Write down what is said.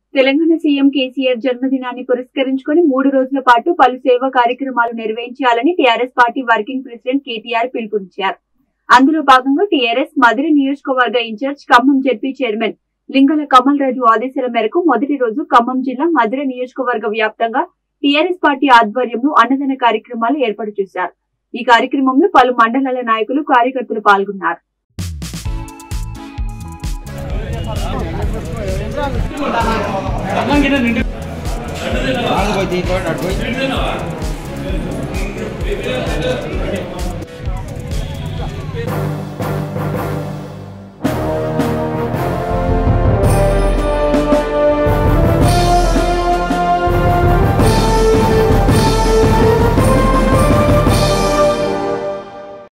Telangana CM KCR జన్మదినాన్ని పురస్కరించుకొని మూడు రోజుల పాటు పలు సేవా కార్యక్రమాలు నిర్వహించాలని TRS party working president KTR పిలుపునిచ్చారు అందులో భాగంగా టీఆర్ఎస్ మధుర నియోజకవర్గ in charge Khammam ZP chairman Lingala Kamal Raju ఆదేశాల మేరకు మొదటి రోజు ఖమ్మం జిల్లా మధుర నియోజకవర్గ వ్యాప్తంగా టీఆర్ఎస్ పార్టీ ఆధ్వర్యంలో అన్నదాన కార్యక్రమాలు ఏర్పాటు చేశారు ఈ కార్యక్రమంలో పలు మండలాల నాయకులు కార్యకర్తలు పాల్గొన్నారు ఆగు పోయి దీంట్లో అటు పోయి